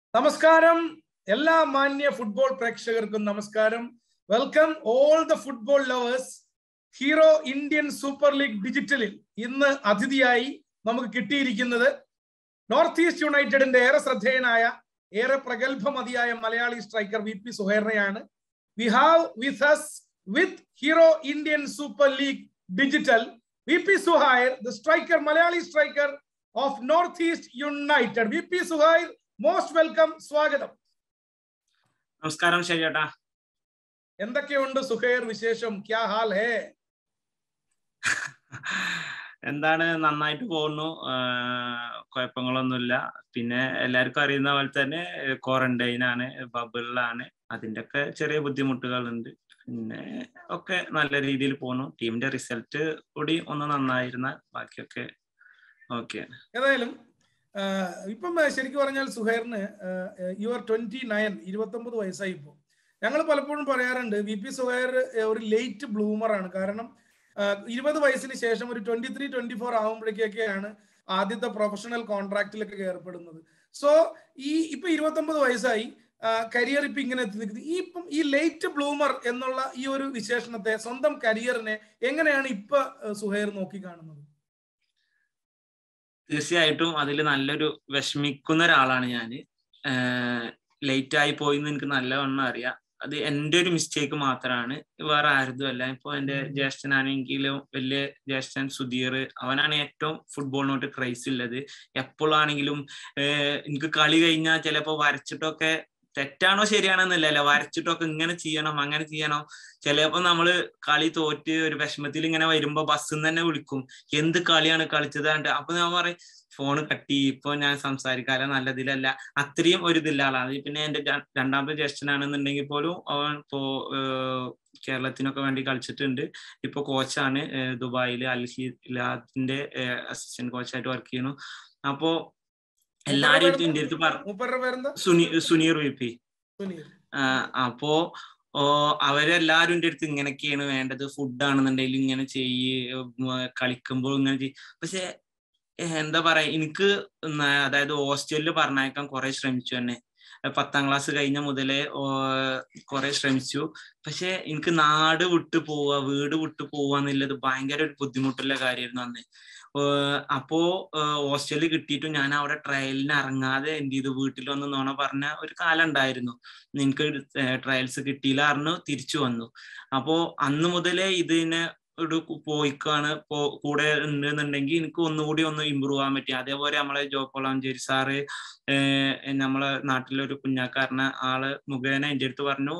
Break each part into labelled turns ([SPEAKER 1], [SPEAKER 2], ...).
[SPEAKER 1] നമസ്കാരം എല്ലാ മാന്യ ഫുട്ബോൾ പ്രേക്ഷകർക്കും നമസ്കാരം welcome all the football lovers hero Indian super league ഡിജിറ്റലിൽ ഇന്ന് അതിഥിയായി നമുക്ക് കിട്ടിയിരിക്കുന്നത് നോർത്ത് ഈസ്റ്റ് യുണൈറ്റഡിന്റെ ഏറെ ശ്രദ്ധേയനായ ഏറെ പ്രഗത്ഭമതിയായ മലയാളി സ്ട്രൈക്കർ വി പി സുഹൈറിനെയാണ് we have with us with hero Indian super league digital V P Suhair the striker Malayali striker of North East United V P Suhair most welcome സ്വാഗതം
[SPEAKER 2] നമസ്കാരം ശരിയേട്ടാ
[SPEAKER 1] എന്തൊക്കെയുണ്ട് സുഹൈർ വിശേഷം ക്യാ ഹാൽ ഹേ
[SPEAKER 2] എന്താണ് നന്നായിട്ട് പോകുന്നു കുഴപ്പങ്ങളൊന്നുമില്ല പിന്നെ എല്ലാവർക്കും അറിയുന്ന പോലെ തന്നെ ക്വാറന്റൈൻ ആണ് ബബിളിലാണ് അതിന്റെ ഒക്കെ ചെറിയ ബുദ്ധിമുട്ടുകളുണ്ട് പിന്നെ ഒക്കെ നല്ല രീതിയിൽ പോകുന്നു ടീമിന്റെ റിസൾട്ട് കൂടി ഒന്ന് നന്നായിരുന്ന ബാക്കിയൊക്കെ ഓക്കെ
[SPEAKER 1] ഏതായാലും ഇപ്പം ശരിക്കും പറഞ്ഞാൽ സുഹൈറിന് യുവർ ട്വന്റി നയൻ ഇരുപത്തി ഒമ്പത് വയസ്സായി ഇപ്പോൾ ഞങ്ങൾ പലപ്പോഴും പറയാറുണ്ട് വി പി സുഹൈർ ഒരു ലേറ്റ് ബ്ലൂമർ ആണ് കാരണം ഇരുപത് വയസ്സിന് ശേഷം ഒരു ട്വന്റി ത്രീ ട്വന്റി ഫോർ ആകുമ്പോഴേക്കൊക്കെയാണ് ആദ്യത്തെ പ്രൊഫഷണൽ കോൺട്രാക്റ്റിലൊക്കെ ഏർപ്പെടുന്നത് സോ ഈ ഇപ്പൊ ഇരുപത്തൊമ്പത് വയസ്സായി കരിയർ ഇപ്പൊ ഇങ്ങനെ എത്തി നിൽക്കുന്നത് ഈ ഇപ്പം ഈ ലേറ്റ് ബ്ലൂമർ എന്നുള്ള ഈ ഒരു വിശേഷണത്തെ സ്വന്തം കരിയറിനെ എങ്ങനെയാണ് ഇപ്പൊ സുഹൈർ നോക്കി കാണുന്നത്
[SPEAKER 2] തീർച്ചയായിട്ടും അതിൽ നല്ലൊരു വിഷമിക്കുന്ന ഒരാളാണ് ഞാൻ ലേറ്റ് ആയി പോയി എന്ന് എനിക്ക് നല്ലവണ്ണം അറിയാം അത് എൻ്റെ ഒരു മിസ്റ്റേക്ക് മാത്രമാണ് വേറെ ആരതും അല്ല ഇപ്പൊ എൻ്റെ ജ്യേഷ്ഠനാണെങ്കിലും വലിയ ജ്യേഷ്ഠൻ സുധീർ അവനാണ് ഏറ്റവും ഫുട്ബോളിനോട്ട് ക്രൈസ് ഉള്ളത് എപ്പോഴാണെങ്കിലും എനിക്ക് കളി കഴിഞ്ഞാൽ ചിലപ്പോൾ വരച്ചിട്ടൊക്കെ തെറ്റാണോ ശരിയാണെന്നല്ലല്ലോ വരച്ചിട്ടൊക്കെ ഇങ്ങനെ ചെയ്യണം അങ്ങനെ ചെയ്യണം ചിലപ്പോ നമ്മള് കളി തോറ്റ് ഒരു വിഷമത്തിൽ ഇങ്ങനെ വരുമ്പോ ബസ്സിൽ തന്നെ വിളിക്കും എന്ത് കളിയാണ് കളിച്ചത് അപ്പൊ ഞാൻ പറയും ഫോൺ കട്ടി ഇപ്പൊ ഞാൻ സംസാരിക്കാതെ നല്ലതിലല്ല അത്രയും ഒരു ഇതില്ല ആളാണ് പിന്നെ എന്റെ രണ്ടാമത്തെ ജ്യേഷ്ഠനാണെന്നുണ്ടെങ്കിൽ പോലും അവൻ ഇപ്പോ കേരളത്തിനൊക്കെ വേണ്ടി കളിച്ചിട്ടുണ്ട് ഇപ്പൊ കോച്ചാണ് ദുബായിൽ അൽഹിലാദിന്റെ അസിസ്റ്റന്റ് കോച്ചായിട്ട് വർക്ക് ചെയ്യുന്നു അപ്പോ എല്ലാരും എന്റെ അടുത്ത് സുനി സുനീർ വി പി അപ്പോ ഓ അവരെല്ലാരും എൻ്റെ അടുത്ത് ഇങ്ങനെയൊക്കെയാണ് വേണ്ടത് ഫുഡ് ആണെന്നുണ്ടെങ്കിൽ ഇങ്ങനെ ചെയ്യ് കളിക്കുമ്പോൾ ഇങ്ങനെ ചെയ്യും പക്ഷെ എന്താ പറയാ എനിക്ക് അതായത് ഹോസ്റ്റലിൽ പറഞ്ഞയക്കാൻ കുറെ ശ്രമിച്ചു തന്നെ പത്താം ക്ലാസ് കഴിഞ്ഞ മുതലേ കുറെ ശ്രമിച്ചു പക്ഷെ എനിക്ക് നാട് വിട്ടു പോവുക വീട് വിട്ടു പോവുക എന്നുള്ളത് ഭയങ്കര ഒരു ബുദ്ധിമുട്ടുള്ള കാര്യമായിരുന്നു അന്ന് അപ്പോ ഹോസ്റ്റലിൽ കിട്ടിയിട്ടും ഞാൻ അവിടെ ട്രയലിന് ഇറങ്ങാതെ എന്ത് ചെയ്തു വീട്ടിൽ വന്ന് നോണ പറഞ്ഞ ഒരു കാലം ഉണ്ടായിരുന്നു എനിക്ക് ട്രയൽസ് കിട്ടിയില്ല അറിഞ്ഞു തിരിച്ചു വന്നു അപ്പോ അന്ന് മുതലേ ഇതിനെ ഒരു പോയിക്കാണ് കൂടെ ഉണ്ടെന്നുണ്ടെങ്കിൽ എനിക്ക് ഒന്നുകൂടി ഒന്ന് ഇമ്പ്രൂവ് ആവാൻ പറ്റി അതേപോലെ നമ്മളെ ജോ കൊളാഞ്ചേരി സാറ് നമ്മളെ നാട്ടിലൊരു കുഞ്ഞാക്കാരനെ ആള് മുഖേന എൻ്റെ അടുത്ത് പറഞ്ഞു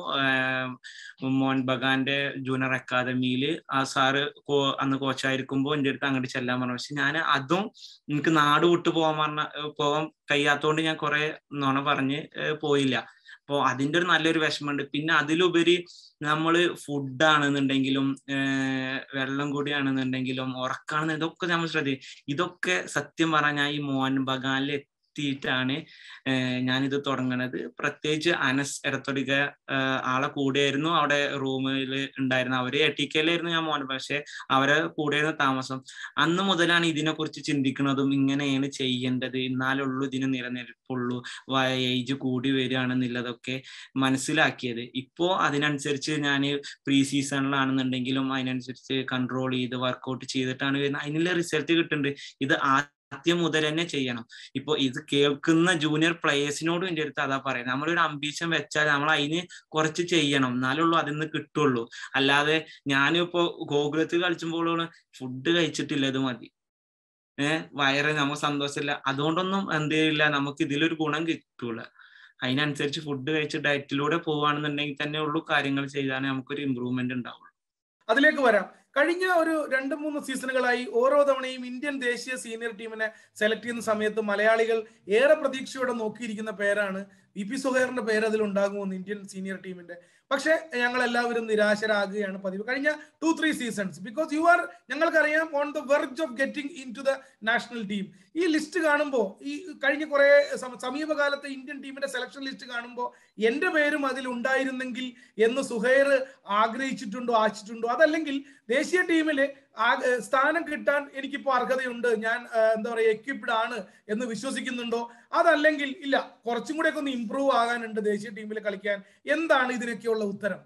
[SPEAKER 2] മോൻ ബഗാന്റെ ജൂനിയർ അക്കാദമിയിൽ ആ സാറ് അന്ന് കോച്ചായിരിക്കുമ്പോൾ എൻ്റെ അടുത്ത് അങ്ങോട്ട് ചെല്ലാൻ പറഞ്ഞു പക്ഷെ ഞാൻ അതും എനിക്ക് നാട് വിട്ടു പോകാൻ പറഞ്ഞ പോകാൻ കഴിയാത്തോണ്ട് ഞാൻ കുറെ നുണ പറഞ്ഞ് പോയില്ല അപ്പോൾ അതിന്റെ ഒരു നല്ലൊരു വിഷമമുണ്ട് പിന്നെ അതിലുപരി നമ്മൾ ഫുഡാണെന്നുണ്ടെങ്കിലും വെള്ളം കൂടിയാണെന്നുണ്ടെങ്കിലും ഉറക്കാണെന്ന് ഇതൊക്കെ നമ്മൾ ശ്രദ്ധിക്കും ഇതൊക്കെ സത്യം പറഞ്ഞാൽ ഈ മോഹൻ ബഗാനിൽ എത്തിയിട്ടാണ് ഞാനിത് തുടങ്ങണത് പ്രത്യേകിച്ച് അനസ് എടത്തൊടിക ആളെ കൂടെയായിരുന്നു അവിടെ റൂമിൽ ഉണ്ടായിരുന്ന അവര് എട്ടിക്കയിലായിരുന്നു ഞാൻ മോൻ പക്ഷെ അവരെ കൂടെയായിരുന്നു താമസം അന്ന് മുതലാണ് ഇതിനെ കുറിച്ച് ചിന്തിക്കുന്നതും ഇങ്ങനെയാണ് ചെയ്യേണ്ടത് എന്നാലുള്ളൂ ഇതിന് നിലനിൽപ്പുള്ളൂ ഏജ് കൂടി വരികയാണെന്നുള്ളതൊക്കെ മനസ്സിലാക്കിയത് ഇപ്പോ അതിനനുസരിച്ച് ഞാൻ പ്രീ സീസണിലാണെന്നുണ്ടെങ്കിലും അതിനനുസരിച്ച് കൺട്രോൾ ചെയ്ത് വർക്കൗട്ട് ചെയ്തിട്ടാണ് വരുന്നത് അതിനുള്ള റിസൾട്ട് കിട്ടുന്നുണ്ട് ഇത് ആ ആദ്യം മുതൽ തന്നെ ചെയ്യണം ഇപ്പൊ ഇത് കേൾക്കുന്ന ജൂനിയർ പ്ലേയേഴ്സിനോടും എൻ്റെ അടുത്ത് അതാ പറയുന്നത് നമ്മളൊരു അംബീഷൻ വെച്ചാൽ നമ്മൾ അതിന് കുറച്ച് ചെയ്യണം എന്നാലുള്ളൂ അതിൽ നിന്ന് കിട്ടുള്ളൂ അല്ലാതെ ഞാനിപ്പോ ഗോകുലത്തിൽ കളിച്ചുമ്പോൾ ഫുഡ് കഴിച്ചിട്ടില്ല ഇത് മതി ഏഹ് വയറ് നമുക്ക് സന്തോഷമില്ല അതുകൊണ്ടൊന്നും എന്ത് ചെയ്യില്ല നമുക്ക് ഇതിലൊരു ഗുണം കിട്ടൂല അതിനനുസരിച്ച് ഫുഡ് കഴിച്ച് ഡയറ്റിലൂടെ പോവുകയാണെന്നുണ്ടെങ്കിൽ തന്നെ ഉള്ളൂ കാര്യങ്ങൾ ചെയ്താൽ നമുക്കൊരു ഇമ്പ്രൂവ്മെന്റ് ഉണ്ടാവുള്ളൂ
[SPEAKER 1] അതിലേക്ക് വരാം കഴിഞ്ഞ ഒരു രണ്ട് മൂന്ന് സീസണുകളായി ഓരോ തവണയും ഇന്ത്യൻ ദേശീയ സീനിയർ ടീമിനെ സെലക്ട് ചെയ്യുന്ന സമയത്ത് മലയാളികൾ ഏറെ പ്രതീക്ഷയോടെ നോക്കിയിരിക്കുന്ന പേരാണ് വി പി സുഹേറിന്റെ പേര് അതിൽ ഉണ്ടാകുമെന്ന് ഇന്ത്യൻ സീനിയർ ടീമിന്റെ പക്ഷെ ഞങ്ങൾ എല്ലാവരും നിരാശരാകുകയാണ് പതിവ് കഴിഞ്ഞ two three seasons because you are ഞങ്ങൾക്കറിയാം on the verge of getting into the national team ഈ ലിസ്റ്റ് കാണുമ്പോൾ ഈ കഴിഞ്ഞ കുറെ സമീപകാലത്തെ ഇന്ത്യൻ ടീമിന്റെ സെലക്ഷൻ ലിസ്റ്റ് കാണുമ്പോൾ എന്റെ പേരും അതിൽ ഉണ്ടായിരുന്നെങ്കിൽ എന്ന് സുഹൈർ ആഗ്രഹിച്ചിട്ടുണ്ടോ ആശിച്ചിട്ടുണ്ടോ അതല്ലെങ്കിൽ ദേശീയ ടീമിൽ സ്ഥാനം കിട്ടാൻ എനിക്കിപ്പോ അർഹതയുണ്ട് ഞാൻ എന്താ പറയുക എക്വിപ്ഡ് ആണ് എന്ന് വിശ്വസിക്കുന്നുണ്ടോ അതല്ലെങ്കിൽ ഇല്ല കുറച്ചും കൂടെ ഒക്കെ ഒന്ന് ഇമ്പ്രൂവ് ആകാനുണ്ട് ദേശീയ ടീമിൽ കളിക്കാൻ എന്താണ് ഇതിനൊക്കെയുള്ള ഉത്തരം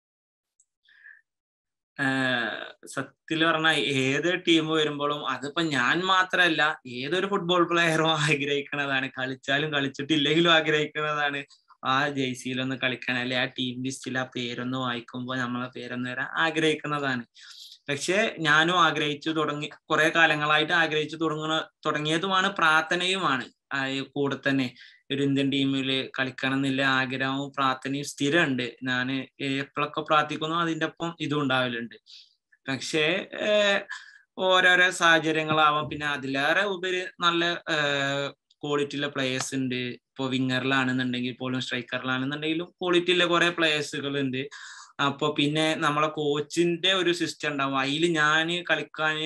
[SPEAKER 2] സത്യത്തിൽ പറഞ്ഞാൽ ഏത് ടീം വരുമ്പോഴും അതിപ്പോ ഞാൻ മാത്രമല്ല ഏതൊരു ഫുട്ബോൾ പ്ലെയറും ആഗ്രഹിക്കുന്നതാണ് കളിച്ചാലും കളിച്ചിട്ടില്ലെങ്കിലും ആഗ്രഹിക്കുന്നതാണ് ആ ജേഴ്സിയിലൊന്ന് കളിക്കാൻ അല്ലെ ആ ടീം ലിസ്റ്റിൽ ആ പേരൊന്ന് വായിക്കുമ്പോൾ നമ്മളെ പേരൊന്ന് വരാൻ ആഗ്രഹിക്കുന്നതാണ് പക്ഷെ ഞാനും ആഗ്രഹിച്ചു തുടങ്ങി കുറെ കാലങ്ങളായിട്ട് ആഗ്രഹിച്ചു തുടങ്ങുന്ന തുടങ്ങിയതുമാണ് പ്രാർത്ഥനയുമാണ് കൂടെ തന്നെ ഒരു ഇന്ത്യൻ ടീമിൽ കളിക്കണം എന്നില്ല ആഗ്രഹവും പ്രാർത്ഥനയും സ്ഥിരമുണ്ട് ഞാൻ എപ്പോഴൊക്കെ പ്രാർത്ഥിക്കുന്നു അതിൻ്റെ ഒപ്പം ഇതും ഉണ്ടാവലുണ്ട് പക്ഷേ ഓരോരോ സാഹചര്യങ്ങളാവാം പിന്നെ അതിലേറെ ഉപരി നല്ല ക്വാളിറ്റിയുള്ള പ്ലേയേഴ്സ് ഉണ്ട് ഇപ്പോൾ വിങ്ങറിലാണെന്നുണ്ടെങ്കിൽ പോലും സ്ട്രൈക്കറിലാണെന്നുണ്ടെങ്കിലും ക്വാളിറ്റിയുള്ള കുറെ പ്ലേയേഴ്സുകൾ ഉണ്ട് അപ്പൊ പിന്നെ നമ്മളെ കോച്ചിന്റെ ഒരു സിസ്റ്റം ഉണ്ടാവും അതിൽ ഞാൻ കളിക്കാൻ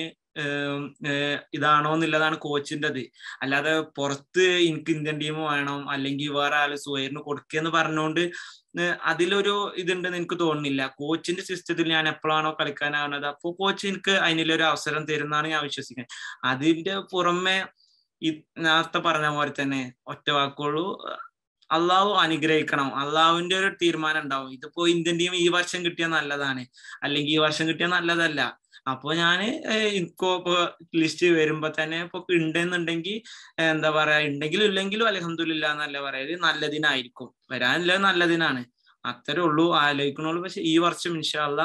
[SPEAKER 2] ഇതാണോ എന്നുള്ളതാണ് കോച്ചിൻ്റെത് അല്ലാതെ പുറത്ത് എനിക്ക് ഇന്ത്യൻ ടീം വേണം അല്ലെങ്കിൽ വേറെ ആള് സുഹൈറിന് കൊടുക്കുകയെന്ന് പറഞ്ഞുകൊണ്ട് അതിലൊരു ഇതുണ്ടെന്ന് എനിക്ക് തോന്നുന്നില്ല കോച്ചിന്റെ സിസ്റ്റത്തിൽ ഞാൻ എപ്പോഴാണോ കളിക്കാനാവുന്നത് അപ്പോൾ കോച്ച് എനിക്ക് അതിനുള്ളൊരു അവസരം തരുന്നതാണ് ഞാൻ വിശ്വസിക്കുന്നത് അതിന്റെ പുറമെ ഈ നേരത്തെ പറഞ്ഞ പോലെ തന്നെ ഒറ്റ വാക്കുള്ളൂ അള്ളാഹു അനുഗ്രഹിക്കണം അള്ളാഹുവിന്റെ ഒരു തീരുമാനം ഉണ്ടാവും ഇതിപ്പോ ഇന്ത്യൻ ടീം ഈ വർഷം കിട്ടിയാൽ നല്ലതാണ് അല്ലെങ്കിൽ ഈ വർഷം കിട്ടിയാൽ നല്ലതല്ല അപ്പൊ ഞാന് ഇൻകോ ഇപ്പൊ ലിസ്റ്റ് വരുമ്പോ തന്നെ ഇപ്പൊ ഉണ്ടെന്നുണ്ടെങ്കിൽ എന്താ പറയാ ഉണ്ടെങ്കിലും ഇല്ലെങ്കിലും അലഹമില്ല എന്നല്ല പറയല് നല്ലതിനായിരിക്കും വരാനില്ല നല്ലതിനാണ് അത്രേ ഉള്ളൂ ആലോചിക്കണുള്ളൂ പക്ഷെ ഈ വർഷം ഇൻഷാല്ല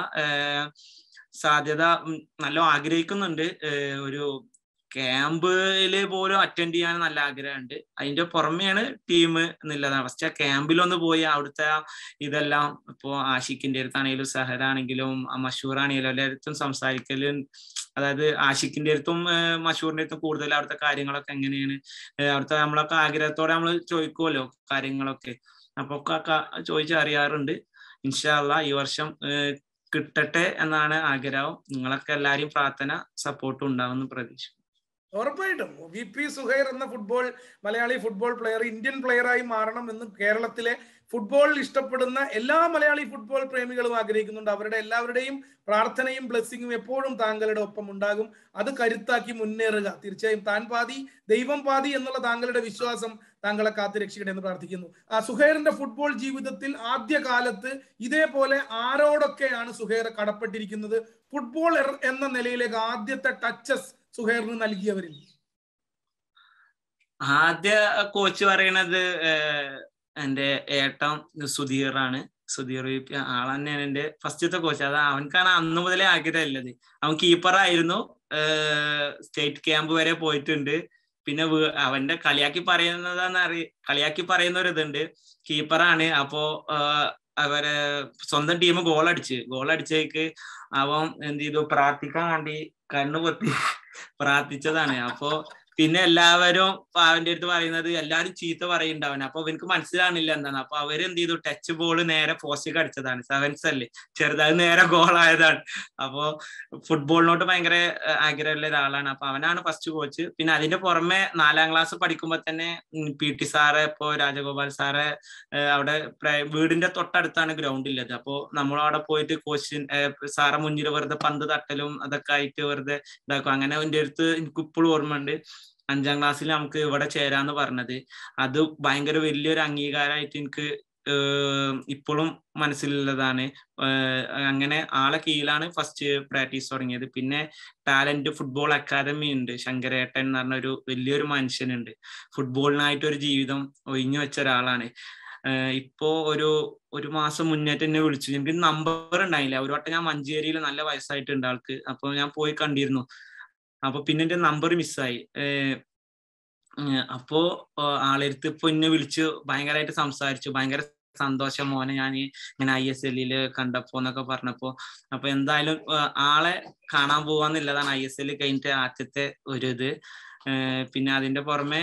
[SPEAKER 2] സാധ്യത നല്ല ആഗ്രഹിക്കുന്നുണ്ട് ഒരു ക്യാമ്പില് പോലും അറ്റൻഡ് ചെയ്യാൻ നല്ല ആഗ്രഹമുണ്ട് അതിന്റെ പുറമെയാണ് ടീം എന്നുള്ളതാണ് ഫസ്റ്റ് ആ ക്യാമ്പിലൊന്ന് പോയി അവിടുത്തെ ഇതെല്ലാം ഇപ്പോ ആഷിഖിന്റെ അടുത്താണെങ്കിലും സഹറാണെങ്കിലും മഷൂർ ആണെങ്കിലും എല്ലായിടത്തും സംസാരിക്കലും അതായത് ആഷിഖിന്റെ അടുത്തും മഷൂറിന്റെ അടുത്തും കൂടുതൽ അവിടുത്തെ കാര്യങ്ങളൊക്കെ എങ്ങനെയാണ് അവിടുത്തെ നമ്മളൊക്കെ ആഗ്രഹത്തോടെ നമ്മൾ ചോദിക്കുമല്ലോ കാര്യങ്ങളൊക്കെ അപ്പൊ ഒക്കെ ചോദിച്ചറിയാറുണ്ട് ഇൻഷാല്ല ഈ വർഷം കിട്ടട്ടെ എന്നാണ് ആഗ്രഹം നിങ്ങളൊക്കെ എല്ലാവരും പ്രാർത്ഥന സപ്പോർട്ടും ഉണ്ടാവുമെന്ന് പ്രതീക്ഷിക്കുന്നു
[SPEAKER 1] ഉറപ്പായിട്ടും വി പി സുഹൈർ എന്ന football Malayali football player Indian പ്ലെയറായി മാറണം എന്ന് കേരളത്തിലെ ഫുട്ബോൾ ഇഷ്ടപ്പെടുന്ന എല്ലാ മലയാളി ഫുട്ബോൾ പ്രേമികളും ആഗ്രഹിക്കുന്നുണ്ട് അവരുടെ എല്ലാവരുടെയും പ്രാർത്ഥനയും ബ്ലെസ്സിങ്ങും എപ്പോഴും താങ്കളുടെ ഒപ്പം ഉണ്ടാകും അത് കരുത്താക്കി മുന്നേറുക തീർച്ചയായും താൻ പാതി ദൈവം പാതി എന്നുള്ള താങ്കളുടെ വിശ്വാസം താങ്കളെ കാത്തു രക്ഷിക്കട്ടെ എന്ന് പ്രാർത്ഥിക്കുന്നു ആ സുഹൈറിന്റെ ഫുട്ബോൾ ജീവിതത്തിൽ ആദ്യ കാലത്ത് ഇതേപോലെ ആരോടൊക്കെയാണ് സുഹൈർ കടപ്പെട്ടിരിക്കുന്നത് ഫുട്ബോൾ എന്ന നിലയിലേക്ക് ആദ്യത്തെ ടച്ചസ് സുഹൈറിന് നൽകിയവരിൽ
[SPEAKER 2] ആദ്യ കോച്ച് പറയണത് എന്റെ ഏട്ടൻ സുധീറാണ് സുധീർ ആൾ തന്നെയാണ് എന്റെ ഫസ്റ്റത്തെ കോച്ച് അത് അവൻക്കാണ് അന്ന് മുതലേ ആഗ്രഹമുള്ളത് അവൻ കീപ്പറായിരുന്നു സ്റ്റേറ്റ് ക്യാമ്പ് വരെ പോയിട്ടുണ്ട് പിന്നെ അവന്റെ കളിയാക്കി പറയുന്നതാന്ന് അറി കളിയാക്കി പറയുന്ന ഒരു ഇതുണ്ട് കീപ്പറാണ് അപ്പോ അവരെ സ്വന്തം ടീം ഗോൾ അടിച്ച് ഗോൾ അടിച്ചേക്ക് അവൻ എന്ത് ചെയ്തു പ്രാർത്ഥിക്കാൻ വേണ്ടി കണ്ണു പൊത്തി പ്രാർത്ഥിച്ചതാണ് അപ്പോ പിന്നെ എല്ലാവരും അവന്റെ അടുത്ത് പറയുന്നത് എല്ലാവരും ചീത്ത പറയുന്നുണ്ട് അവൻ അപ്പൊ അവനക്ക് മനസ്സിലാണില്ല എന്താണ് അപ്പൊ അവരെന്ത് ചെയ്തു ടച്ച് ബോൾ നേരെ പോസ്റ്റിക്ക് അടിച്ചതാണ് സെവൻസ് അല്ലേ ചെറുതായി നേരെ ഗോൾ ആയതാണ് അപ്പോ ഫുട്ബോളിനോട്ട് ഭയങ്കര ആഗ്രഹമുള്ള ഒരാളാണ് അപ്പൊ അവനാണ് ഫസ്റ്റ് കോച്ച് പിന്നെ അതിന്റെ പുറമെ നാലാം ക്ലാസ് പഠിക്കുമ്പോ തന്നെ പി ടി സാറ് ഇപ്പോ രാജഗോപാൽ സാറ് അവിടെ വീടിന്റെ തൊട്ടടുത്താണ് ഗ്രൗണ്ട് ഉള്ളത് അപ്പോ നമ്മൾ അവിടെ പോയിട്ട് കോച്ച് സാറെ മുന്നിൽ വെറുതെ പന്ത് തട്ടലും അതൊക്കെ ആയിട്ട് വെറുതെ ഇതാക്കും അങ്ങനെ എൻ്റെ അടുത്ത് എനിക്ക് ഇപ്പോഴും ഓർമ്മയുണ്ട് അഞ്ചാം ക്ലാസ്സിൽ നമുക്ക് ഇവിടെ ചേരാന്ന് പറഞ്ഞത് അത് ഭയങ്കര വലിയൊരു അംഗീകാരമായിട്ട് എനിക്ക് ഇപ്പോഴും മനസ്സിലുള്ളതാണ് അങ്ങനെ ആളെ കീഴിലാണ് ഫസ്റ്റ് പ്രാക്ടീസ് തുടങ്ങിയത് പിന്നെ ടാലന്റ് ഫുട്ബോൾ അക്കാദമി ഉണ്ട് ശങ്കരേട്ടൻ എന്ന് പറഞ്ഞ ഒരു വലിയൊരു മനുഷ്യനുണ്ട് ഫുട്ബോളിനായിട്ട് ഒരു ജീവിതം ഒഴിഞ്ഞു വെച്ച ഒരാളാണ് ഇപ്പോ ഒരു ഒരു മാസം മുന്നേറ്റ് എന്നെ വിളിച്ചു എനിക്ക് നമ്പർ ഉണ്ടായില്ല ഒരു വട്ടം ഞാൻ മഞ്ചേരിയിൽ നല്ല വയസ്സായിട്ടുണ്ട് ആൾക്ക് അപ്പൊ ഞാൻ പോയി കണ്ടിരുന്നു അപ്പൊ പിന്നെ എന്റെ നമ്പർ മിസ്സായി അപ്പോ ആളെടുത്ത് ഇപ്പൊ എന്നെ വിളിച്ച് ഭയങ്കരമായിട്ട് സംസാരിച്ചു ഭയങ്കര സന്തോഷം മോനെ ഞാൻ ഇങ്ങനെ ഐ എസ് എല്ലില് കണ്ടപ്പോ എന്നൊക്കെ പറഞ്ഞപ്പോ അപ്പൊ എന്തായാലും ആളെ കാണാൻ പോവാന്നുള്ളതാണ് ഐ എസ് എല്ലിൽ കഴിഞ്ഞിട്ട് ആദ്യത്തെ ഒരു ഇത് പിന്നെ അതിന്റെ പുറമെ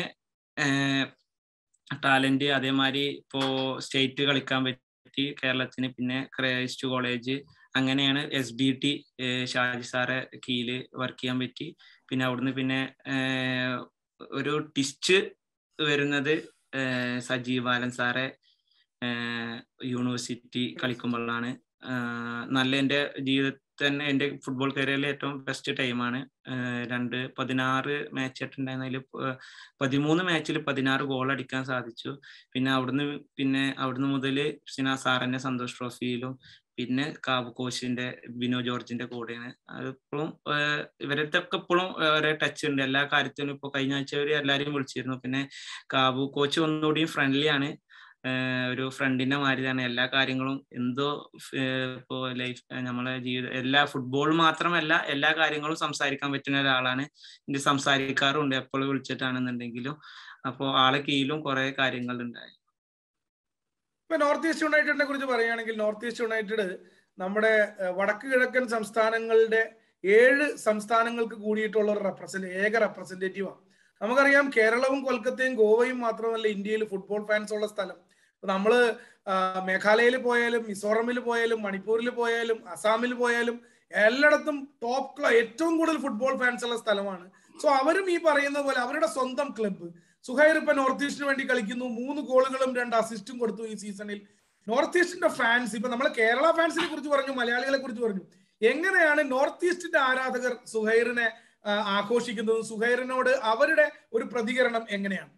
[SPEAKER 2] ടാലന്റ് അതേമാതിരി ഇപ്പോ സ്റ്റേറ്റ് കളിക്കാൻ പറ്റി കേരളത്തിന് പിന്നെ ക്രൈസ്റ്റ് കോളേജ് അങ്ങനെയാണ് എസ് ബി ടി ഷാജി സാറെ കീഴില് വർക്ക് ചെയ്യാൻ പറ്റി പിന്നെ അവിടുന്ന് പിന്നെ ഒരു ടിസ്റ്റ് വരുന്നത് സജീവ് ബാലൻ സാറെ യൂണിവേഴ്സിറ്റി കളിക്കുമ്പോഴാണ് നല്ല എൻ്റെ ജീവിത തന്നെ എൻ്റെ ഫുട്ബോൾ കരിയറിലെ ഏറ്റവും ബെസ്റ്റ് ടൈമാണ് രണ്ട് പതിനാറ് മാച്ച് ഉണ്ടായിരുന്നതിൽ പതിമൂന്ന് മാച്ചിൽ പതിനാറ് ഗോൾ അടിക്കാൻ സാധിച്ചു പിന്നെ അവിടുന്ന് പിന്നെ അവിടുന്ന് മുതൽ സിനാ സാറിന്റെ സന്തോഷ് ട്രോഫിയിലും പിന്നെ കാബു കോച്ചിന്റെ ബിനോ ജോർജിന്റെ കൂടെയാണ് അതിപ്പോഴും ഇവരുടെ ഒക്കെ ഇപ്പോഴും ഒരേ ടച്ച് ഉണ്ട് എല്ലാ കാര്യത്തിലും ഇപ്പൊ കഴിഞ്ഞ ആഴ്ച വരെ എല്ലാവരെയും വിളിച്ചിരുന്നു പിന്നെ കാബു കോച്ച് ഒന്നുകൂടിയും ഫ്രണ്ട്ലി ആണ് ഒരു ഫ്രണ്ടിന്റെ മാതിരിയാണ് എല്ലാ കാര്യങ്ങളും എന്തോ ഇപ്പോ ലൈഫ് നമ്മളെ ജീവിത എല്ലാ ഫുട്ബോൾ മാത്രമല്ല എല്ലാ കാര്യങ്ങളും സംസാരിക്കാൻ പറ്റുന്ന ഒരാളാണ് ഇത് സംസാരിക്കാറുണ്ട് എപ്പോഴും വിളിച്ചിട്ടാണെന്നുണ്ടെങ്കിലും അപ്പോൾ ആളെ കീഴിലും കുറെ കാര്യങ്ങൾ ഉണ്ടായി
[SPEAKER 1] ഇപ്പൊ നോർത്ത് ഈസ്റ്റ് യുണൈറ്റഡിനെ കുറിച്ച് പറയുകയാണെങ്കിൽ നോർത്ത് ഈസ്റ്റ് യുണൈറ്റഡ് നമ്മുടെ വടക്ക് കിഴക്കൻ സംസ്ഥാനങ്ങളുടെ ഏഴ് സംസ്ഥാനങ്ങൾക്ക് കൂടിയിട്ടുള്ള ഒരു റെപ്രസെന്റ് ഏക റെപ്രസെന്റേറ്റീവാണ് നമുക്കറിയാം കേരളവും കൊൽക്കത്തയും ഗോവയും മാത്രമല്ല ഇന്ത്യയിൽ ഫുട്ബോൾ ഫാൻസ് ഉള്ള സ്ഥലം നമ്മള് മേഘാലയയിൽ പോയാലും മിസോറമിൽ പോയാലും മണിപ്പൂരിൽ പോയാലും അസാമിൽ പോയാലും എല്ലായിടത്തും ടോപ്പ് ക്ലബ് ഏറ്റവും കൂടുതൽ ഫുട്ബോൾ ഫാൻസ് ഉള്ള സ്ഥലമാണ് സോ അവരും ഈ പറയുന്ന പോലെ അവരുടെ സ്വന്തം ക്ലബ്ബ് സുഹൈർ ഇപ്പൊ നോർത്ത് ഈസ്റ്റിന് വേണ്ടി കളിക്കുന്നു മൂന്ന് ഗോളുകളും രണ്ട് അസിസ്റ്റും കൊടുത്തു ഈ സീസണിൽ നോർത്ത് ഈസ്റ്റിന്റെ ഫാൻസ് ഇപ്പൊ നമ്മൾ കേരള ഫാൻസിനെ കുറിച്ച് പറഞ്ഞു മലയാളികളെ കുറിച്ച് പറഞ്ഞു എങ്ങനെയാണ് നോർത്ത് ഈസ്റ്റിന്റെ ആരാധകർ സുഹൈറിനെ ആഘോഷിക്കുന്നതും സുഹൈറിനോട് അവരുടെ ഒരു പ്രതികരണം എങ്ങനെയാണ്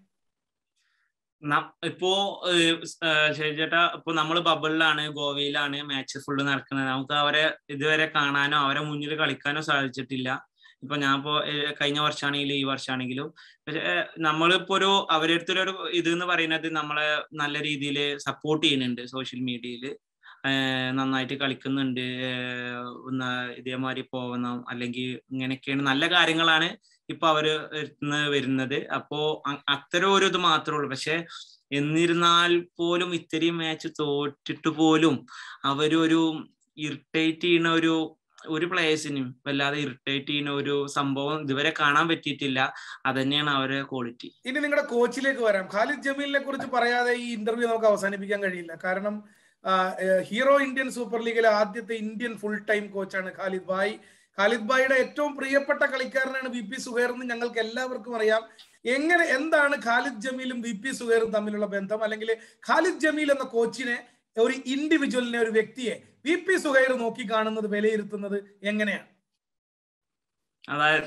[SPEAKER 2] ഇപ്പോ ചേട്ടാ ഇപ്പൊ നമ്മൾ ബബിളിലാണ് ഗോവയിലാണ് മാച്ച് ഫുള്ള് നടക്കുന്നത് നമുക്ക് അവരെ ഇതുവരെ കാണാനോ അവരെ മുന്നിൽ കളിക്കാനോ സാധിച്ചിട്ടില്ല ഇപ്പൊ ഞാൻ ഇപ്പോ കഴിഞ്ഞ വർഷമാണെങ്കിലും ഈ വർഷമാണെങ്കിലും പക്ഷെ നമ്മളിപ്പോ ഒരു അവരുടെ അടുത്തൊരു ഇത് എന്ന് പറയുന്നത് നമ്മളെ നല്ല രീതിയിൽ സപ്പോർട്ട് ചെയ്യുന്നുണ്ട് സോഷ്യൽ മീഡിയയിൽ നന്നായിട്ട് കളിക്കുന്നുണ്ട് ഇതേമാതിരി പോകണം അല്ലെങ്കിൽ ഇങ്ങനെയൊക്കെയാണ് നല്ല കാര്യങ്ങളാണ് ഇപ്പൊ അവര് വരുന്നത് അപ്പോ അത്തരം ഒരു ഇത് മാത്രമേ ഉള്ളൂ പക്ഷെ എന്നിരുന്നാൽ പോലും ഇത്രയും മാച്ച് തോറ്റിട്ട് പോലും അവരൊരു ഇറിറ്റേറ്റ് ചെയ്യുന്ന ഒരു ഒരു പ്ലേയേഴ്സിനും വല്ലാതെ ഇറിറ്റേറ്റ് ചെയ്യുന്ന ഒരു സംഭവം ഇതുവരെ കാണാൻ പറ്റിയിട്ടില്ല അത് തന്നെയാണ് അവരെ ക്വാളിറ്റി
[SPEAKER 1] ഇനി നിങ്ങളുടെ കോച്ചിലേക്ക് വരാം ഖാലിദ് ജമീലിനെ കുറിച്ച് പറയാതെ ഈ ഇന്റർവ്യൂ നമുക്ക് അവസാനിപ്പിക്കാൻ കഴിയില്ല കാരണം ഹീറോ ഇന്ത്യൻ സൂപ്പർ ലീഗിലെ ആദ്യത്തെ ഇന്ത്യൻ ഫുൾ ടൈം കോച്ചാണ് ഖാലിദ് ഭായ് ഖാലിദ് ഭായിയുടെ ഏറ്റവും പ്രിയപ്പെട്ട കളിക്കാരനാണ് വി പി സുഹേർ എന്ന് ഞങ്ങൾക്ക് എല്ലാവർക്കും അറിയാം എങ്ങനെ എന്താണ് ഖാലിദ് ജമീലും വി പി സുഹേറും തമ്മിലുള്ള ബന്ധം അല്ലെങ്കിൽ ഖാലിദ് ജമീൽ എന്ന കോച്ചിനെ ഒരു ഇൻഡിവിജ്വലിനെ ഒരു വ്യക്തിയെ വി പി സുഹൈർ നോക്കി കാണുന്നത് വിലയിരുത്തുന്നത് എങ്ങനെയാണ്
[SPEAKER 2] അതായത്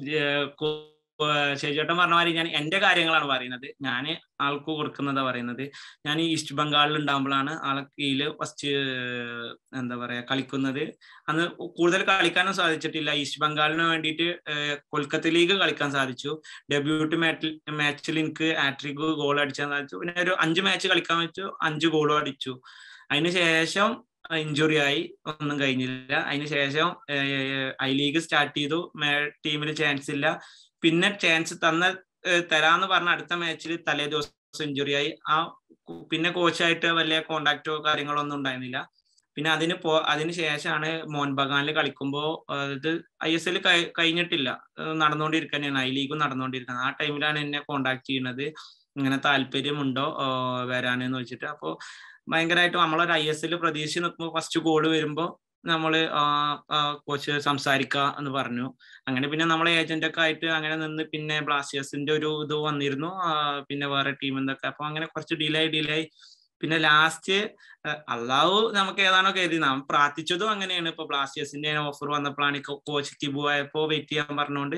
[SPEAKER 2] ശേചേട്ടൻ പറഞ്ഞ മാതിരി ഞാൻ എന്റെ കാര്യങ്ങളാണ് പറയുന്നത് ഞാൻ ആൾക്ക് കൊടുക്കുന്നതാ പറയുന്നത് ഞാൻ ഈസ്റ്റ് ബംഗാളിൽ ഉണ്ടാകുമ്പോഴാണ് ആളെ കീഴിൽ ഫസ്റ്റ് എന്താ പറയാ കളിക്കുന്നത് അന്ന് കൂടുതൽ കളിക്കാനും സാധിച്ചിട്ടില്ല ഈസ്റ്റ് ബംഗാളിന് വേണ്ടിയിട്ട് കൊൽക്കത്ത ലീഗ് കളിക്കാൻ സാധിച്ചു ഡെബ്യൂട്ട് മാച്ചിൽ എനിക്ക് ആട്രിക് ഗോൾ അടിച്ചാൻ സാധിച്ചു പിന്നെ ഒരു അഞ്ച് മാച്ച് കളിക്കാൻ വെച്ചു അഞ്ച് ഗോളും അടിച്ചു അതിനുശേഷം ഇഞ്ചുറി ആയി ഒന്നും കഴിഞ്ഞില്ല അതിന് ശേഷം ഐ ലീഗ് സ്റ്റാർട്ട് ചെയ്തു ടീമിൽ ചാൻസ് ഇല്ല പിന്നെ ചാൻസ് തന്ന തരാന്ന് പറഞ്ഞ അടുത്ത മാച്ചിൽ തലേ ദിവസം ഇഞ്ചുറി ആയി ആ പിന്നെ കോച്ചായിട്ട് വലിയ കോണ്ടാക്റ്റോ കാര്യങ്ങളോ ഒന്നും ഉണ്ടായിരുന്നില്ല പിന്നെ അതിന് പോ അതിന് ശേഷമാണ് മോഹൻ ബഗാനിൽ കളിക്കുമ്പോൾ ഇത് ഐ എസ് എൽ കഴിഞ്ഞിട്ടില്ല നടന്നുകൊണ്ടിരിക്കുന്നതാണ് ഐ ലീഗും നടന്നുകൊണ്ടിരിക്കുന്നത് ആ ടൈമിലാണ് എന്നെ കോണ്ടാക്ട് ചെയ്യുന്നത് ഇങ്ങനെ താല്പര്യമുണ്ടോ വരാനെന്ന് വെച്ചിട്ട് അപ്പോൾ ഭയങ്കരമായിട്ട് നമ്മളൊരു ഐ എസ് എൽ പ്രതീക്ഷ നിൽക്കുമ്പോൾ ഫസ്റ്റ് ഗോൾ വരുമ്പോൾ നമ്മൾ കോച്ച് സംസാരിക്കുക എന്ന് പറഞ്ഞു അങ്ങനെ പിന്നെ നമ്മളെ ഏജന്റ് ഒക്കെ ആയിട്ട് അങ്ങനെ നിന്ന് പിന്നെ ബ്ലാസ്റ്റേഴ്സിന്റെ ഒരു ഇത് വന്നിരുന്നു പിന്നെ വേറെ ടീം എന്തൊക്കെ അപ്പൊ അങ്ങനെ കുറച്ച് ഡിലേ ഡിലേ പിന്നെ ലാസ്റ്റ് അള്ളാഹു നമുക്ക് ഏതാണോ കരുതി നാം പ്രാർത്ഥിച്ചതും അങ്ങനെയാണ് ഇപ്പൊ ബ്ലാസ്റ്റേഴ്സിന്റെ ഓഫർ വന്നപ്പോഴാണ് കോച്ച് കിബു ആയപ്പോ വെയിറ്റ് ചെയ്യാൻ പറഞ്ഞുകൊണ്ട്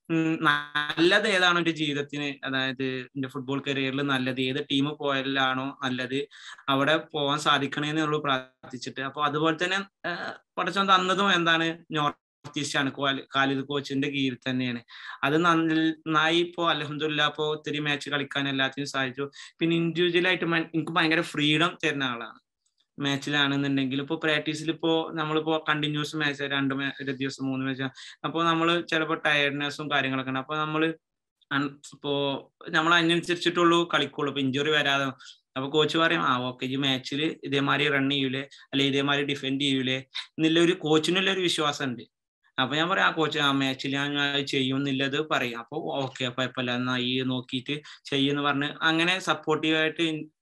[SPEAKER 2] നല്ലത് ഏതാണോ എന്റെ ജീവിതത്തിന് അതായത് എന്റെ ഫുട്ബോൾ കരിയറിൽ നല്ലത് ഏത് ടീം പോയാലാണോ നല്ലത് അവിടെ പോകാൻ സാധിക്കണേന്നുള്ളൂ പ്രാർത്ഥിച്ചിട്ട് അപ്പൊ അതുപോലെ തന്നെ പഠിച്ചോൻ തന്നതും എന്താണ് നോർത്ത് ഈസ്റ്റ് ആണ് ഖാലിദ് കോച്ചിന്റെ കീഴിൽ തന്നെയാണ് അത് നന്നായി ഇപ്പോ അലഹമില്ല ഇപ്പോ ഒത്തിരി മാച്ച് കളിക്കാൻ എല്ലാത്തിനും സാധിച്ചു പിന്നെ ഇൻഡിവിജ്വൽ ആയിട്ട് എനിക്ക് ഭയങ്കര ഫ്രീഡം തരുന്ന ആളാണ് മാച്ചിലാണെന്നുണ്ടെങ്കിൽ ഇപ്പോൾ പ്രാക്ടീസിൽ ഇപ്പോൾ നമ്മളിപ്പോൾ കണ്ടിന്യൂസ് മാച്ച് രണ്ട് ഒരു ദിവസം മൂന്ന് മാച്ച് അപ്പോൾ നമ്മൾ ചിലപ്പോൾ ടയർഡ്നെസ്സും കാര്യങ്ങളൊക്കെ ഉണ്ട് അപ്പോൾ നമ്മൾ ഇപ്പോ നമ്മൾ അതിനനുസരിച്ചിട്ടുള്ളൂ കളിക്കുള്ളൂ ഇപ്പൊ ഇഞ്ചുറി വരാതെ അപ്പൊ കോച്ച് പറയും ആ ഓക്കെ ഈ മാച്ചിൽ ഇതേമാതിരി റൺ ചെയ്യൂലേ അല്ലെ ഇതേമാതിരി ഡിഫെൻഡ് ചെയ്യൂലേ എന്നുള്ള ഒരു കോച്ചിനുള്ള ഒരു വിശ്വാസം ഉണ്ട് അപ്പൊ ഞാൻ പറയാം ആ കോച്ച് ആ മാച്ചിൽ ഞാൻ ചെയ്യും എന്നുള്ളത് പറയും അപ്പൊ ഓക്കെ കുഴപ്പമില്ല എന്നാ ഈ നോക്കിയിട്ട് ചെയ്യുമെന്ന് പറഞ്ഞ് അങ്ങനെ സപ്പോർട്ടീവായിട്ട്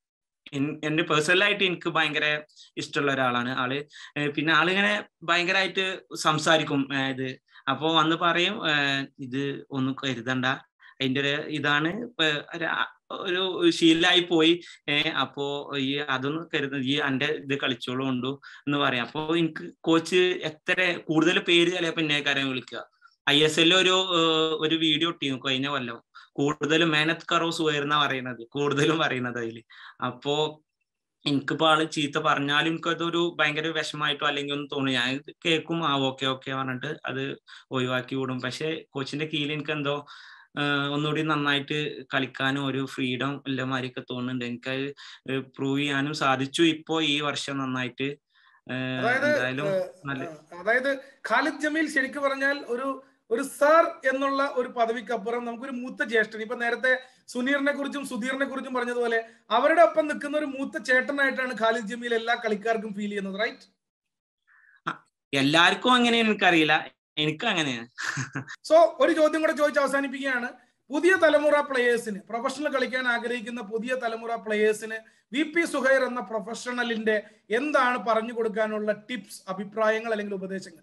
[SPEAKER 2] എന്റെ പേഴ്സണലായിട്ട് എനിക്ക് ഭയങ്കര ഇഷ്ടമുള്ള ഒരാളാണ് ആള് പിന്നെ ആളിങ്ങനെ ഭയങ്കരമായിട്ട് സംസാരിക്കും ഇത് അപ്പോ വന്ന് പറയും ഇത് ഒന്നും കരുതണ്ട അതിന്റെ ഒരു ഇതാണ് ഇപ്പൊ ഒരു ആ- ഒരു ശീലമായി പോയി ഏഹ് അപ്പോ ഈ അതൊന്നും കരുത് ഈ എന്റെ ഇത് കളിച്ചോളൂ കൊണ്ടു എന്ന് പറയാം അപ്പോ എനിക്ക് കോച്ച് എത്ര കൂടുതൽ പേര് ചിലപ്പോ എന്നെ കാര്യം വിളിക്കുക ഐ എസ് എല്ലിൽ ഒരു ഏഹ്, ഒരു വീഡിയോ ഇട്ടിരുന്നു കഴിഞ്ഞ കൊല്ലം കൂടുതലും മേനത്ത് കറോസ് ഉയർന്ന പറയുന്നത് കൂടുതലും പറയുന്നത് അതില് അപ്പോ എനിക്കിപ്പോ ആള് ചീത്ത പറഞ്ഞാലും എനിക്കതൊരു ഭയങ്കര വിഷമായിട്ടോ അല്ലെങ്കിൽ ഒന്നും തോന്നി ഞാൻ ഇത് കേൾക്കും ആ ഓക്കെ ഓക്കെ പറഞ്ഞിട്ട് അത് ഒഴിവാക്കി വിടും പക്ഷെ കോച്ചിന്റെ കീഴിൽ എനിക്ക് എന്തോ ആഹ് ഒന്നുകൂടി നന്നായിട്ട് കളിക്കാനും ഒരു ഫ്രീഡം ഉള്ള മാതിരിയൊക്കെ തോന്നുന്നുണ്ട് എനിക്കത് പ്രൂവ് ചെയ്യാനും സാധിച്ചു ഇപ്പോ ഈ വർഷം നന്നായിട്ട് ആഹ്
[SPEAKER 1] അതായത്
[SPEAKER 2] എന്തായാലും
[SPEAKER 1] ഏഹ്,
[SPEAKER 2] നല്ല
[SPEAKER 1] ആ, അതായത് ഖാലിദ് ജമീൽ ശരിക്കും പറഞ്ഞാൽ ഒരു ഒരു സാർ എന്നുള്ള ഒരു പദവിക്കപ്പുറം നമുക്കൊരു മൂത്ത ജ്യേഷ്ഠൻ ഇപ്പൊ നേരത്തെ സുനീറിനെ കുറിച്ചും സുധീറിനെ കുറിച്ചും പറഞ്ഞതുപോലെ അവരുടെ ഒപ്പം നിൽക്കുന്ന ഒരു മൂത്ത ചേട്ടനായിട്ടാണ് ഖാലിദ് ജമീൽ എല്ലാ കളിക്കാർക്കും ഫീൽ ചെയ്യുന്നത് റൈറ്റ്
[SPEAKER 2] എല്ലാവർക്കും അങ്ങനെ എനിക്കറിയില്ല എനിക്ക് അങ്ങനെയാണ്
[SPEAKER 1] സോ ഒരു ചോദ്യം കൂടെ ചോദിച്ച് അവസാനിപ്പിക്കുകയാണ് പുതിയ തലമുറ പ്ലേയേഴ്സിന് പ്രൊഫഷണൽ കളിക്കാൻ ആഗ്രഹിക്കുന്ന പുതിയ തലമുറ പ്ലേയേഴ്സിന് വി പി സുഹൈർ എന്ന പ്രൊഫഷണലിന്റെ എന്താണ് പറഞ്ഞു കൊടുക്കാനുള്ള ടിപ്സ് അഭിപ്രായങ്ങൾ അല്ലെങ്കിൽ ഉപദേശങ്ങൾ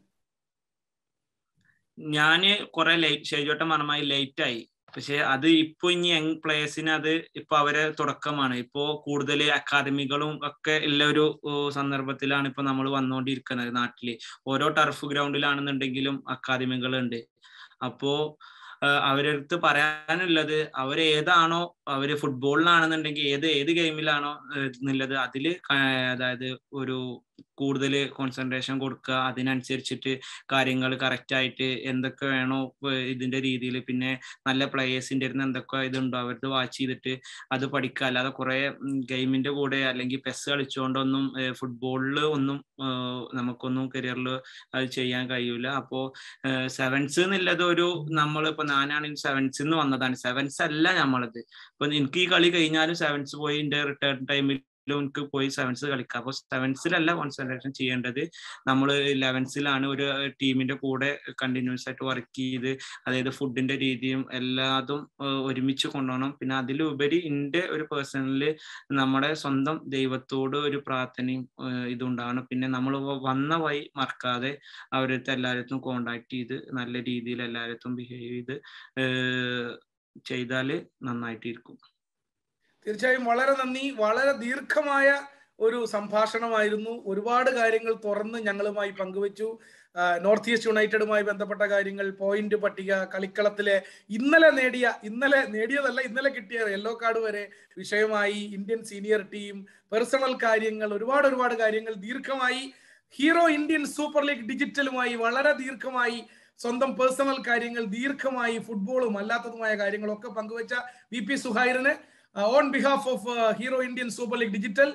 [SPEAKER 2] ഞാന് കുറെ ലേറ്റ് ഷെയ്ജോട്ടം പറഞ്ഞമായി ലേറ്റ് ആയി പക്ഷെ അത് ഇപ്പൊ ഇനി യങ് പ്ലേയേഴ്സിന് അത് ഇപ്പൊ അവരെ തുടക്കമാണ് ഇപ്പോ കൂടുതൽ അക്കാദമികളും ഒക്കെ ഉള്ള ഒരു ഏഹ്, സന്ദർഭത്തിലാണ് ഇപ്പൊ നമ്മൾ വന്നുകൊണ്ടിരിക്കുന്നത് നാട്ടില് ഓരോ ടർഫ് ഗ്രൗണ്ടിലാണെന്നുണ്ടെങ്കിലും അക്കാദമികൾ ഉണ്ട് അപ്പോ ഏഹ്, അവരടുത്ത് പറയാനുള്ളത് അവർ ഏതാണോ അവര് ഫുട്ബോളിലാണെന്നുണ്ടെങ്കിൽ ഏത് ഏത് ഗെയിമിലാണോ ഏഹ്, എന്നുള്ളത് അതില് ക- അതായത് ഒരു കൂടുതൽ കോൺസെൻട്രേഷൻ കൊടുക്കുക അതിനനുസരിച്ചിട്ട് കാര്യങ്ങൾ കറക്റ്റ് ആയിട്ട് എന്തൊക്കെ വേണോ ഇപ്പൊ ഇതിന്റെ രീതിയിൽ പിന്നെ നല്ല പ്ലേയേഴ്സിന്റെ അടുത്ത് എന്തൊക്കെ ഇതുണ്ടോ അവരുടെ വാച്ച് ചെയ്തിട്ട് അത് പഠിക്കുക അല്ലാതെ കുറെ ഗെയിമിന്റെ കൂടെ അല്ലെങ്കിൽ പെസ് കളിച്ചുകൊണ്ടൊന്നും ഫുട്ബോളിൽ ഒന്നും ഏഹ്, നമുക്കൊന്നും കരിയറിൽ അത് ചെയ്യാൻ കഴിയൂല അപ്പോ സെവൻസ് എന്നുള്ളത് ഒരു നമ്മളിപ്പോ ഞാനാണെങ്കിൽ സെവൻസ് നിന്ന് വന്നതാണ് സെവൻസ് അല്ല നമ്മളത് ഇപ്പൊ എനിക്ക് ഈ കളി കഴിഞ്ഞാലും സെവൻസ് പോയി എന്റെ റിട്ടേൺ ടൈമിൽ എനിക്ക് പോയി സെവൻസ് കളിക്കാം അപ്പൊ സെവൻസിലല്ല കോൺസെൻട്രേഷൻ ചെയ്യേണ്ടത് നമ്മൾ ലെവൻസിലാണ് ഒരു ടീമിന്റെ കൂടെ കണ്ടിന്യൂസ് ആയിട്ട് വർക്ക് ചെയ്ത് അതായത് ഫുഡിന്റെ രീതിയും എല്ലാതും ഏഹ് ഒരുമിച്ച് കൊണ്ടുപോകണം പിന്നെ അതിലുപരി എൻ്റെ ഒരു പേഴ്സണല് നമ്മുടെ സ്വന്തം ദൈവത്തോട് ഒരു പ്രാർത്ഥനയും ഏഹ് ഇതുണ്ടാവണം പിന്നെ നമ്മൾ വന്ന വഴി മറക്കാതെ അവരടുത്ത് എല്ലാവരത്തും കോണ്ടാക്ട് ചെയ്ത് നല്ല രീതിയിൽ എല്ലാവരത്തും ബിഹേവ് ചെയ്ത് ഏഹ് ചെയ്താല് നന്നായിട്ടിരിക്കും
[SPEAKER 1] തീർച്ചയായും വളരെ നന്ദി വളരെ ദീർഘമായ ഒരു സംഭാഷണമായിരുന്നു ഒരുപാട് കാര്യങ്ങൾ തുറന്ന് ഞങ്ങളുമായി പങ്കുവച്ചു ആ, നോർത്ത് ഈസ്റ്റ് യുണൈറ്റഡുമായി ബന്ധപ്പെട്ട കാര്യങ്ങൾ പോയിന്റ് പട്ടിക കളിക്കളത്തിലെ ഇന്നലെ നേടിയ ഇന്നലെ നേടിയതല്ല ഇന്നലെ കിട്ടിയ യെല്ലോ കാർഡ് വരെ വിഷയമായി ഇന്ത്യൻ സീനിയർ ടീം പേഴ്സണൽ കാര്യങ്ങൾ ഒരുപാട് ഒരുപാട് കാര്യങ്ങൾ ദീർഘമായി ഹീറോ ഇന്ത്യൻ സൂപ്പർ ലീഗ് ഡിജിറ്റലുമായി വളരെ ദീർഘമായി സ്വന്തം പേഴ്സണൽ കാര്യങ്ങൾ ദീർഘമായി ഫുട്ബോളും അല്ലാത്തതുമായ കാര്യങ്ങളൊക്കെ പങ്കുവച്ച വി പി സുഹൈറിന് on behalf of hero Indian super league digital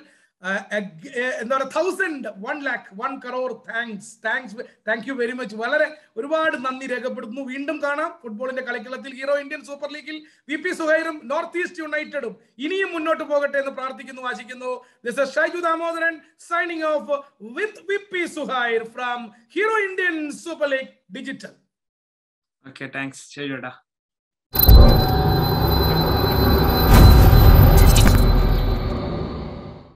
[SPEAKER 1] എന്താ പറയുക thousand one lakh one crore thanks thanks thank you very much വളരെ ഒരുപാട് നന്ദി രേഖപ്പെടുത്തുന്നു വീണ്ടും കാണാം ഫുട്ബോളിന്റെ കളിക്കളത്തിൽ ഹീറോ ഇന്ത്യൻ സൂപ്പർ ലീഗിൽ വി പി സുഹൈറും നോർത്ത് ഈസ്റ്റ് യുണൈറ്റഡും ഇനിയും മുന്നോട്ട് പോകട്ടെ എന്ന് പ്രാർത്ഥിക്കുന്നു ആശിക്കുന്നു this is Shaiju Damodaran signing off with V P Suhair from hero Indian super league digital
[SPEAKER 2] okay thanks ശരി ചേട്ടാ